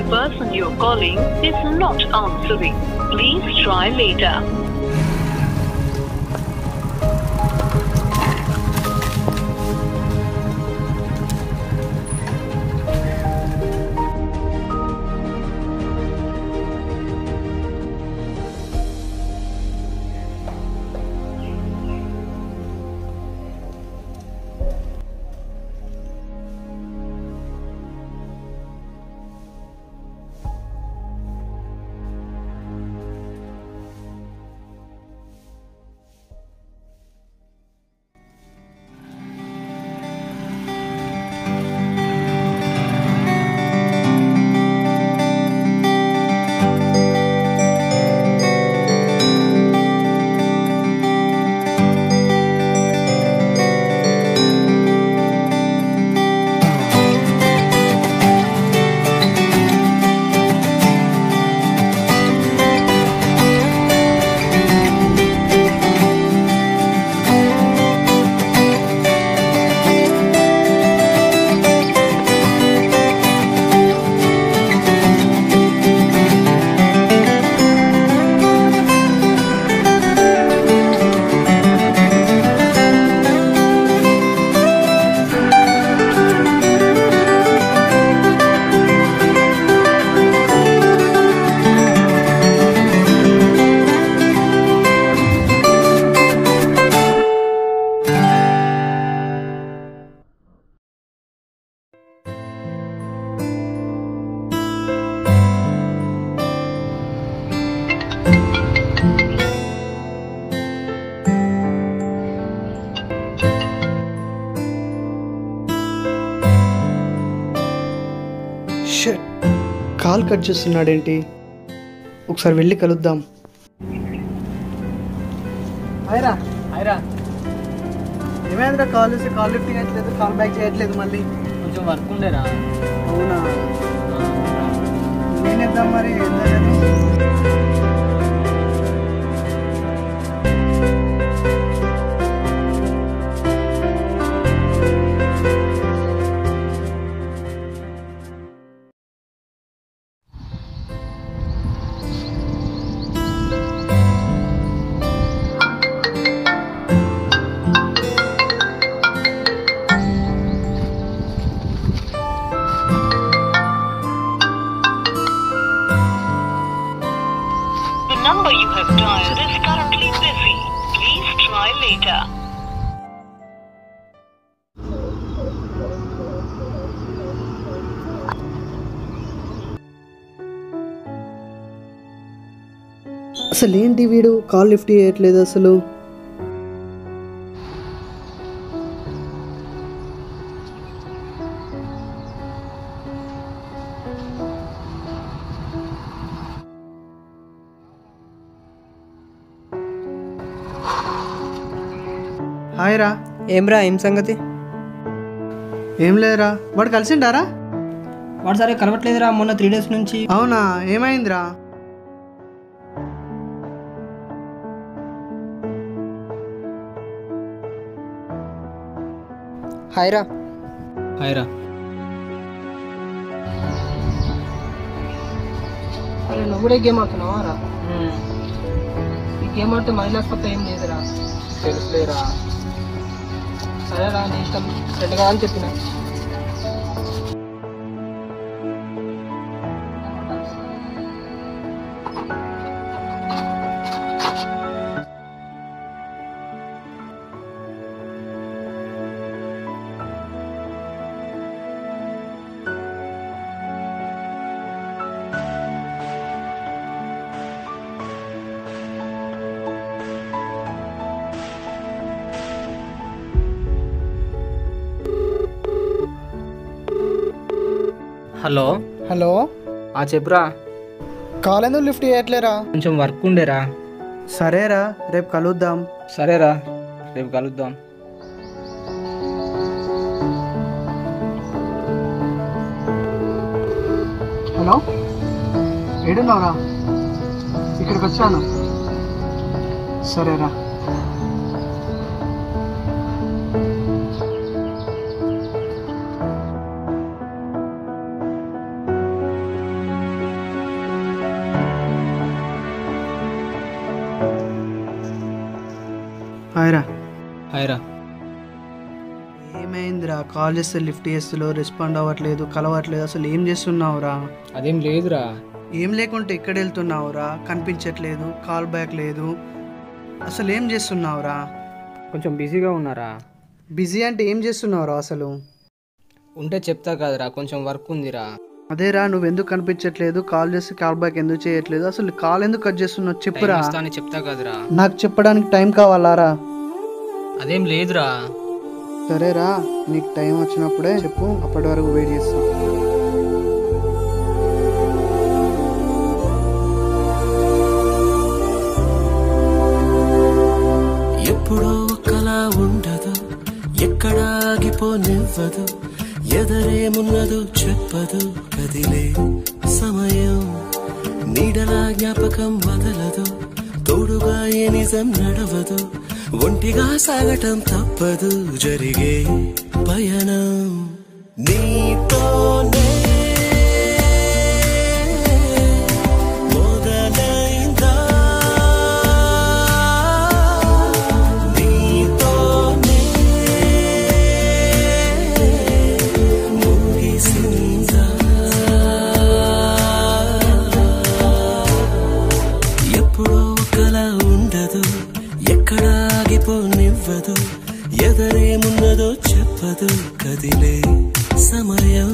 person you're calling is not answering. Please try later. షట్ call cut చేస్తున్నాడేంటి ఒకసారి వెళ్ళి కలుద్దాం అయిరా అయిరా ఏమైందిరా కాల్ చేసి కాల్ లిఫ్ట్ చేయట్లేదు కాల్ బ్యాక్ చేయట్లేదు మళ్ళీ కొంచెం వర్క్ ఉండేరా అవునా నేనేద్దాం మరి ఏంటనేది The number you have dialed is currently busy. Please try later. అసలు ఏంటి వీడు కాల్ లిఫ్ట్ చేయట్లేదు అసలు హాయ్ రా ఏమ్రా ఏం సంగతి ఏం లేదురా వాడు కలిసిండారా వాడు సరే కలవట్లేదురా మొన్న త్రీ డేస్ నుంచి అవునా ఏమైందిరా హాయ్రా హాయ్రా అరే నువ్వు కూడా గేమ్ ఆడుతున్నావా రా ఈ గేమ్ ఆడితే మైనస్ తప్ప ఏం లేదురా తెలుసులేరా సరేరా నీ ఇష్టం ఫ్రెండ్ కదా అని చెప్పిన హలో హలో ఆ చెప్పురా కాల్ ఎందుకు లిఫ్ట్ చేయట్లేరా కొంచెం వర్క్ ఉండేరా సరేరా రేపు కలుద్దాం సరేరా రేపు కలుద్దాం హలో ఏడున్నావురా ఇక్కడికి వచ్చాను సరేరా హాయ్రా ఏమైందిరా కాల్ చేస్తే లిఫ్ట్ చేస్తలో రెస్పాండ్ అవ్వట్లేదు కలవట్లేదు అసలు ఏం చేస్తున్నావురా అదేం లేదురా ఏం లేకుంటే ఎక్కడ వెళ్తున్నావురా కనిపించట్లేదు కాల్ బ్యాక్ లేదు అసలు ఏం చేస్తున్నావురా కొంచెం బిజీగా ఉన్నారా బిజీ అంటే ఏం చేస్తున్నావురా అసలు ఉంటే చెప్తా కదరా కొంచెం వర్క్ ఉందిరా అదేరా నువ్వు ఎందుకు కనిపించట్లేదు కాల్ చేస్తే కాల్ బ్యాక్ ఎందుకు చేయట్లేదు అసలు కాల్ ఎందుకు కట్ చేస్తున్నావు చెప్పురా వస్తా అని చెప్తా కదరా నాకు చెప్పడానికి టైం కావాలారా అదేం లేదురా సరేరా నీకు టైం వచ్చినప్పుడే చెప్పు అప్పటి వరకు వెయిట్ చేస్తా ఎప్పుడో ఒకలా ఉండదు ఎక్కడ ఆగిపోనివ్వదు ఎదరేమున్నదో చెప్పదు కదిలే సమయం నీడలా జ్ఞాపకం వదలదు తోడుగా ఏ నిజం నడవదు ఒంటిగా సాగటం తప్పదు జరిగే పయనం నీతోనే మొదలైందా నీతోనే ముగిసిందా ఎప్పుడో ఒకలా ఉండదు ఎక్కడ ఆగిపోనివ్వదు ఎదరేమున్నదో చెప్పదు కదిలే సమయం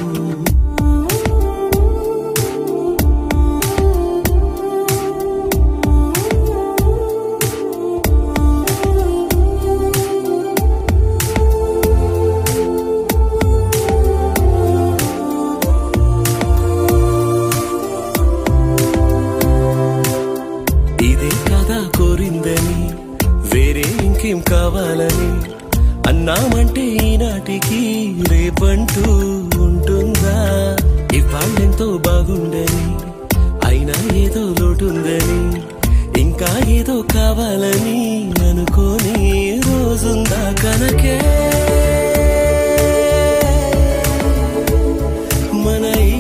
ఇదే కదా కోరిందని వేరే ఇంకేం కావాలని అన్నామంటే ఈనాటికి రేపంటూ ఉంటుందా ఇవాళ్ళెంతో బాగుండని అయినా ఏదో లోటుందని ఇంకా ఏదో కావాలని అనుకోని రోజుందా కనకే మన ఈ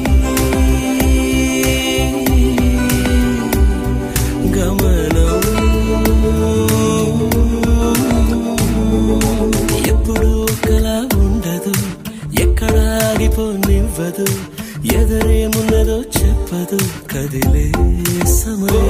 గమనం ఎప్పుడు ఒకలా ఉండదు ఎక్కడ ఆగిపోనివ్వదు ఎదరేమున్నదో చెప్పదు కదిలే సమయం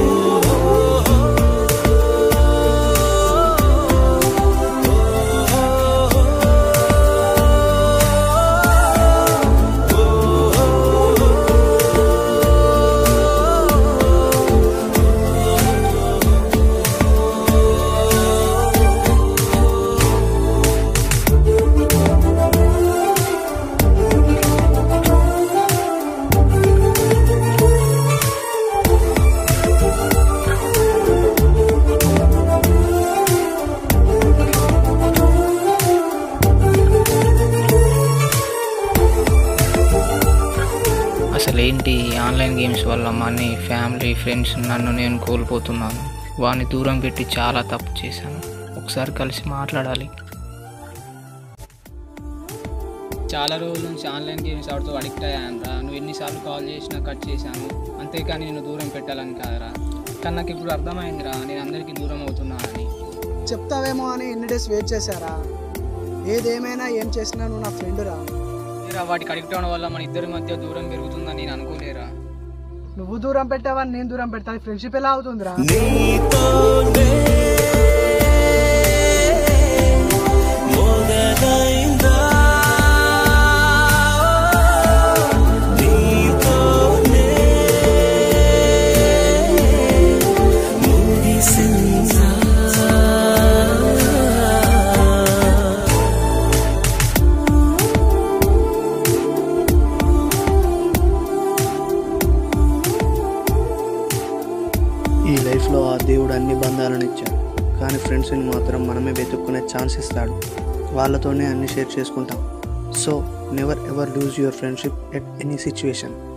అసలు ఏంటి ఆన్లైన్ గేమ్స్ వల్ల మనీ ఫ్యామిలీ ఫ్రెండ్స్ నన్ను నేను కోల్పోతున్నాను వాడిని దూరం పెట్టి చాలా తప్పు చేశాను ఒకసారి కలిసి మాట్లాడాలి చాలా రోజుల నుంచి ఆన్లైన్ గేమ్స్ ఆడుతూ అడిక్ట్ అయ్యాను రా నువ్వు ఎన్నిసార్లు కాల్ చేసినా కట్ చేశాను అంతేకాని నేను దూరం పెట్టాలని కాదురా కానీ నాకు ఇప్పుడు అర్థమైందిరా నేను అందరికీ దూరం అవుతున్నానని చెప్తావేమో అని ఎన్ని డేస్ వెయిట్ చేశారా ఏదేమైనా ఏం చేసినా నువ్వు నా ఫ్రెండ్ రా లేరా వాటికి అడిక్ట్ అవడం వల్ల మన ఇద్దరి మధ్య దూరం పెరుగుతుందని నేను అనుకోలేరా నువ్వు దూరం పెట్టావని నేను దూరం పెడతాను ఫ్రెండ్షిప్ ఎలా అవుతుందిరా నీతోనే మొదలైందా నీతోనే ముగిసిందా ఈ లైఫ్లో ఆ దేవుడు అన్ని బంధాలను ఇచ్చాడు కానీ ఫ్రెండ్స్ని మాత్రం మనమే వెతుక్కునే ఛాన్స్ ఇస్తాడు వాళ్ళతోనే అన్ని షేర్ చేసుకుంటాం so never ever lose your friendship at any situation